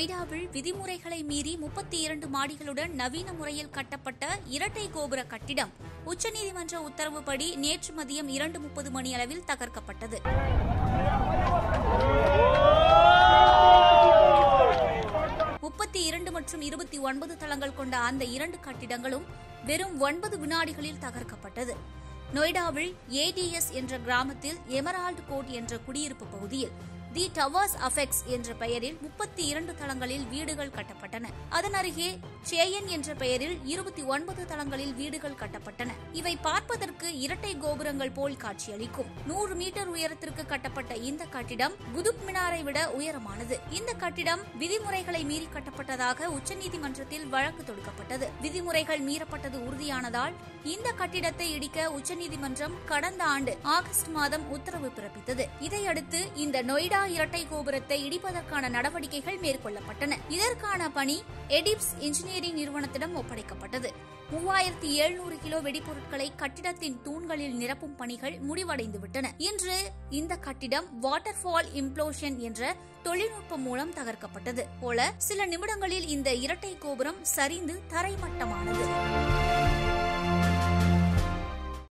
நொய்டாவில் விதிமுறைகளை மீறி முப்பத்தி இரண்டு மாடிகளுடன் நவீன முறையில் கட்டப்பட்ட இரட்டை கோபுர கட்டிடம் உச்சநீதிமன்ற உத்தரவுப்படி நேற்று மதியம் இரண்டு முப்பது மணி அளவில் தகர்க்கப்பட்டது முப்பத்தி இரண்டு மற்றும் இருபத்தி ஒன்பது தளங்கள் கொண்ட அந்த இரண்டு கட்டிடங்களும் வெறும் ஒன்பது வினாடிகளில் தகர்க்கப்பட்டது நொய்டாவில் ஏடிஎஸ் என்ற கிராமத்தில் எமரால்டு கோட் என்ற குடியிருப்பு பகுதியில் தி டவர்ஸ் அஃபெக்ஸ் என்ற பெயரில் முப்பத்தி இரண்டு தளங்களில் வீடுகள் கட்டப்பட்டன அதன் அருகே சேயன் என்ற பெயரில் இருபத்தி ஒன்பது தளங்களில் வீடுகள் கட்டப்பட்டன இவை பார்ப்பதற்கு இரட்டை கோபுரங்கள் போல் காட்சியளிக்கும் நூறு மீட்டர் உயரத்திற்கு கட்டப்பட்ட இந்த கட்டிடம் குதுப் மினாரை விட உயரமானது இந்த கட்டிடம் விதிமுறைகளை மீறி கட்டப்பட்டதாக உச்சநீதிமன்றத்தில் வழக்கு தொடுக்கப்பட்டது விதிமுறைகள் மீறப்பட்டது உறுதியானதால் இந்த கட்டிடத்தை இடிக்க உச்சநீதிமன்றம் கடந்த ஆண்டு ஆகஸ்ட் மாதம் உத்தரவு பிறப்பித்தது இதையடுத்து இந்த நொய்டா இரட்டை கோபுரத்தை இடிப்பதற்கான நடவடிக்கைகள் மேற்கொள்ளப்பட்டன இதற்கான பணி எடிப்ஸ் இன்ஜினியரிங் நிறுவனத்திடம் ஒப்படைக்கப்பட்டது மூவாயிரத்தி எழுநூறு கிலோ வெடிபொருட்களை கட்டிடத்தின் தூண்களில் நிரப்பும் பணிகள் முடிவடைந்துவிட்டன இன்று இந்த கட்டிடம் வாட்டர்ஃபால் இம்ப்ளோஷன் என்ற தொழில்நுட்பம் மூலம் தகர்க்கப்பட்டது போல சில நிமிடங்களில் இந்த இரட்டை கோபுரம் சரிந்து தரைமட்டமானது